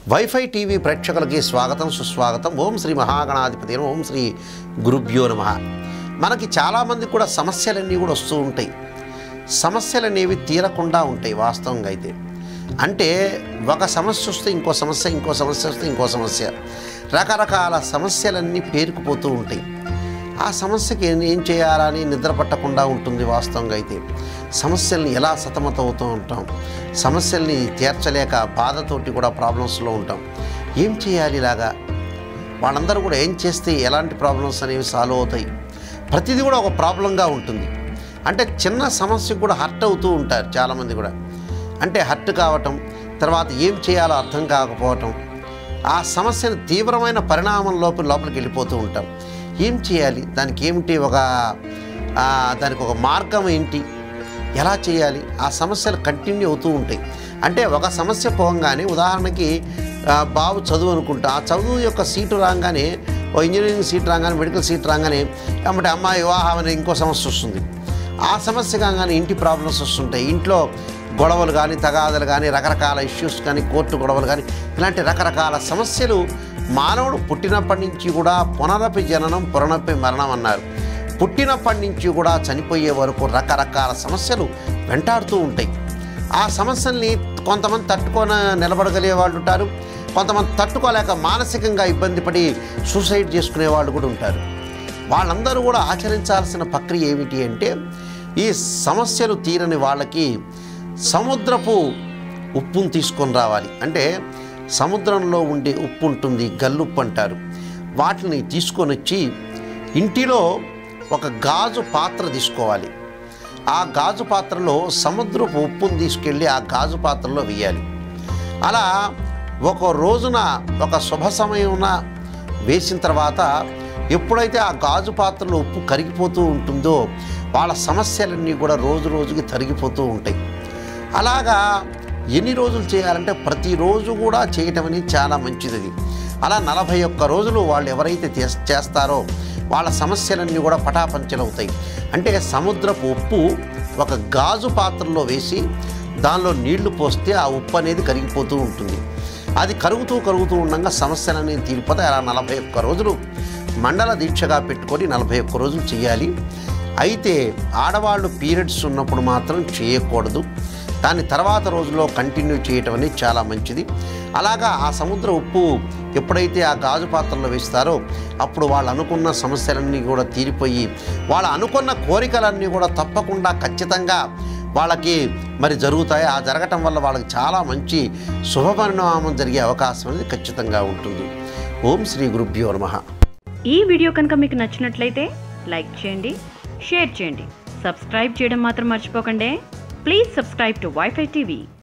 wifi TV ప్రేక్షకులకి స్వాగతం సుస్వాగతం ఓం శ్రీ మహాగణాధిపతి నమః, ఓం శ్రీ గురుభ్యో నమ మనకి చాలామంది కూడా సమస్యలన్నీ కూడా వస్తూ ఉంటాయి సమస్యలు అనేవి తీరకుండా ఉంటాయి వాస్తవంగా అయితే అంటే ఒక సమస్య వస్తే ఇంకో సమస్య ఇంకో సమస్య వస్తే ఇంకో సమస్య రకరకాల సమస్యలన్నీ పేరుకుపోతూ ఉంటాయి ఆ సమస్యకి ఏం- ఏం చేయాలని నిద్ర పట్టకుండా ఉంటుంది వాస్తవంగా అయితే సమస్యల్ని ఎలా సతమతవుతూ ఉంటాం సమస్యల్ని తీర్చలేక బాధతోటి కూడా ప్రాబ్లమ్స్లో ఉంటాం ఏం చేయాలి ఇలాగా వాళ్ళందరూ కూడా ఏం చేస్తే ఎలాంటి ప్రాబ్లమ్స్ అనేవి సాల్వ్ అవుతాయి ప్రతిదీ కూడా ఒక ప్రాబ్లంగా ఉంటుంది అంటే చిన్న సమస్యకు కూడా హర్ట్ అవుతూ ఉంటారు చాలామంది కూడా అంటే హర్ట్ కావటం తర్వాత ఏం చేయాలో అర్థం కాకపోవటం ఆ సమస్యను తీవ్రమైన పరిణామం లోపల లోపలికి వెళ్ళిపోతూ ఉంటాం ఏం చేయాలి దానికి ఏమిటి ఒక ఆ, దానికి ఒక మార్గం ఏంటి ఎలా చేయాలి ఆ సమస్యలు కంటిన్యూ అవుతూ ఉంటాయి అంటే ఒక సమస్య పోగానే ఉదాహరణకి ఆ, బాబు చదువు అనుకుంటా ఆ చదువు యొక్క సీటు రాగానే ఓ ఇంజనీరింగ్ సీట్ రాగానే మెడికల్ సీట్ రాగానే అంటే అమ్మాయి వివాహం అనే ఇంకో సమస్య వస్తుంది ఆ సమస్య కాగానే ఇంటి ప్రాబ్లమ్స్ వస్తుంటాయి ఇంట్లో గొడవలు కానీ తగాదలు కానీ రకరకాల ఇష్యూస్ కానీ కోర్టు గొడవలు కానీ ఇలాంటి రకరకాల సమస్యలు మానవుడు పుట్టినప్పటి నుంచి కూడా పునరపి జననం పునరపి మరణం అన్నారు పుట్టినప్పటి నుంచి కూడా చనిపోయే వరకు రకరకాల సమస్యలు వెంటాడుతూ ఉంటాయి ఆ సమస్యల్ని కొంతమంది తట్టుకొని నిలబడగలిగే వాళ్ళు ఉంటారు కొంతమంది తట్టుకోలేక మానసికంగా ఇబ్బంది పడి సూసైడ్ చేసుకునే వాళ్ళు కూడా ఉంటారు వాళ్ళందరూ కూడా ఆచరించాల్సిన ప్రక్రియ ఏమిటి అంటే ఈ సమస్యలు తీరని వాళ్ళకి సముద్రపు ఉప్పును తీసుకొని రావాలి అంటే సముద్రంలో ఉండే ఉప్పు ఉంటుంది గల్లుప్పు అంటారు వాటిని తీసుకొని వచ్చి ఇంటిలో ఒక గాజు పాత్ర తీసుకోవాలి ఆ గాజు పాత్రలో సముద్రపు ఉప్పును తీసుకెళ్ళి ఆ గాజు పాత్రలో వేయాలి అలా ఒక రోజున ఒక శుభ సమయమున వేసిన తర్వాత ఎప్పుడైతే ఆ గాజు పాత్రలో ఉప్పు కరిగిపోతూ ఉంటుందో వాళ్ళ సమస్యలన్నీ కూడా రోజు రోజుకి తరిగిపోతూ ఉంటాయి అలాగా ఎన్ని రోజులు చేయాలంటే ప్రతిరోజు కూడా చేయటం అనేది చాలా మంచిది అది అలా నలభై ఒక్క రోజులు వాళ్ళు ఎవరైతే చేస్- చేస్తారో వాళ్ళ సమస్యలన్నీ కూడా పటాపంచలవుతాయి అంటే సముద్రపు ఉప్పు ఒక గాజు పాత్రలో వేసి దానిలో నీళ్లు పోస్తే ఆ ఉప్పు అనేది కరిగిపోతూ ఉంటుంది అది కరుగుతూ కరుగుతూ ఉండగా సమస్యలు అనేది తీరిపోతాయి అలా నలభై ఒక్క రోజులు మండల దీక్షగా పెట్టుకొని నలభై ఒక్క రోజులు చేయాలి అయితే ఆడవాళ్ళు పీరియడ్స్ ఉన్నప్పుడు మాత్రం చేయకూడదు దాని తర్వాత రోజులో కంటిన్యూ చేయటం అనేది చాలా మంచిది అలాగా ఆ సముద్ర ఉప్పు ఎప్పుడైతే ఆ గాజు పాత్రలో వేస్తారో అప్పుడు వాళ్ళు అనుకున్న సమస్యలన్నీ కూడా తీరిపోయి వాళ్ళు అనుకున్న కోరికలన్నీ కూడా తప్పకుండా ఖచ్చితంగా వాళ్ళకి మరి జరుగుతాయి ఆ జరగటం వల్ల వాళ్ళకి చాలా మంచి శుభపరిణామం జరిగే అవకాశం అనేది ఖచ్చితంగా ఉంటుంది ఓం శ్రీ గురుభ్యో నమః ఈ వీడియో కనుక మీకు నచ్చినట్లయితే లైక్ చేయండి షేర్ చేయండి సబ్స్క్రైబ్ చేయడం మాత్రం మర్చిపోకండి please subscribe to WiFi TV